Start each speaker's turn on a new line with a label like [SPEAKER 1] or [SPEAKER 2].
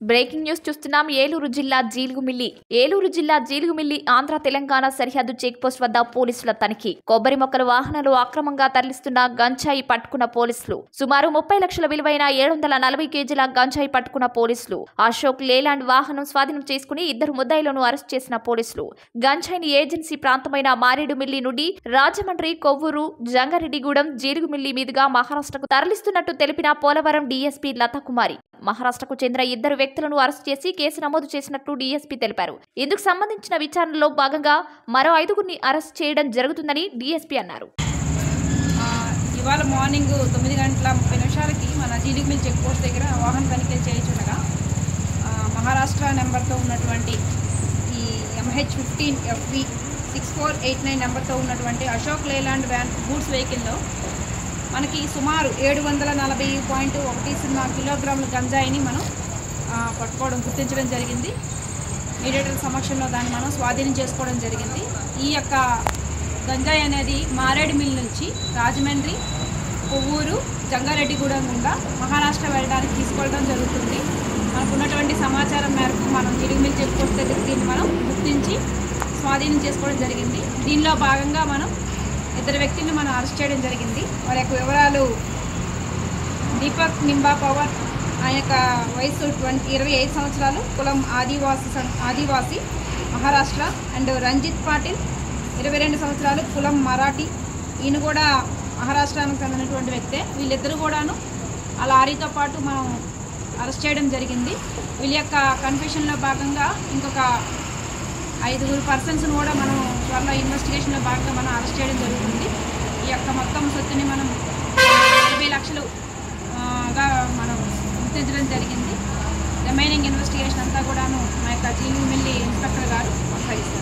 [SPEAKER 1] breaking news చూస్తున్నాం ఏలూరు జిల్లా జీలుగుమిల్లి ఏలూరు జిల్లా జీలుగుమిల్లి ఆంధ్ర తెలంగాణ సరిహద్దు చెక్ పోస్ట్ వద్ద పోలీసుల తనిఖీ కొబ్బరి మొక్కల వాహనాలు అక్రమంగా తరలిస్తున్న గంజాయి పట్టుకున్న పోలీసులు సుమారు ముప్పై లక్షల విలువైన ఏడు వందల నలభై కేజీల గంజాయి పట్టుకున్న పోలీసులు అశోక్ లేలాండ్ వాహనం స్వాధీనం చేసుకుని ఇద్దరు ముద్దాయిలను అరెస్ట్ చేసిన పోలీసులు గంజాయిని ఏజెన్సీ ప్రాంతమైన మారేడుమిల్లి నుండి రాజమండ్రి కొవ్వూరు జంగారెడ్డిగూడెం జీలుగుమిల్లి మీదుగా మహారాష్ట్రకు తరలిస్తున్నట్టు తెలిపిన పోలవరం డీఎస్పీ లతాకుమారి మహారాష్ట్రకు చెందిన ఇద్దరు వ్యక్తులను అరెస్ట్ చేసి కేసు నమోదు చేసినట్టు డీఎస్పీ తెలిపారు ఇందుకు సంబంధించిన విచారణలో భాగంగా మరో ఐదుగురిని అరెస్ట్ చేయడం జరుగుతుందని డీఎస్పీ అన్నారు
[SPEAKER 2] ఆ, ఇవాళ మార్నింగ్ తొమ్మిది గంటల ముప్పై నిమిషాలకి మన జీలిగిమిల్ చెక్ పోస్ట్ దగ్గర వాహన తనిఖీలు చేయించుండగా ఆ, మహారాష్ట్ర నెంబర్తో ఉన్నటువంటి ఈ MH fifteen FV six four eight nine నెంబర్తో ఉన్నటువంటి అశోక్ లేలాండ్ వ్యాన్ గూడ్స్ వెహికల్లో మనకి సుమారు ఏడు వందల నలభై పాయింట్ ఒకటి సున్నా కిలోగ్రాముల గంజాయిని మనం ఆ, పట్టుకోవడం గుర్తించడం జరిగింది మీడియేటర్ సమక్షంలో దాన్ని మనం స్వాధీనం చేసుకోవడం జరిగింది ఈ యొక్క గంజాయి అనేది మారేడు మిల్ నుంచి రాజమండ్రి కొవ్వూరు జంగారెడ్డిగూడెం గుండా మహారాష్ట్ర వెళ్ళడానికి తీసుకెళ్ళడం జరుగుతుంది మనకు ఉన్నటువంటి సమాచారం మేరకు మనం జిడిమిల్ చెక్ పోస్ట్ దగ్గర దీన్ని మనం గుర్తించి స్వాధీనం చేసుకోవడం జరిగింది దీనిలో భాగంగా మనం ఇద్దరు వ్యక్తులను మనం అరెస్ట్ చేయడం జరిగింది వారి యొక్క వివరాలు దీపక్ నింబా పవర్ ఆయన యొక్క వయసు ట్వంటీ ఇరవై ఐదు సంవత్సరాలు కులం ఆదివాసి సం- ఆదివాసి మహారాష్ట్ర అండ్ రంజిత్ పాటిల్ ఇరవై రెండు సంవత్సరాలు కులం మరాఠీ ఈయన కూడా మహారాష్ట్రానికి చెందినటువంటి వ్యక్తే వీళ్ళిద్దరూ కూడాను ఆ లారీతో పాటు మనం అరెస్ట్ చేయడం జరిగింది వీళ్ళ యొక్క కన్ఫ్యూషన్లో భాగంగా ఇంకొక ఐదుగురు పర్సన్స్ని కూడా మనం త్వరలో ఇన్వెస్టిగేషన్లో భాగంగా మనం అరెస్ట్ చేయడం జరుగుతుంది ఈ యొక్క మొత్తం సొత్తుని మనం నలభై లక్షలు ఆ, గా మనం గుర్తించడం జరిగింది రిమైనింగ్ ఇన్వెస్టిగేషన్ అంతా కూడాను మా యొక్క జీవి మిల్లి ఇన్స్పెక్టర్ గారు కొనసాగిస్తారు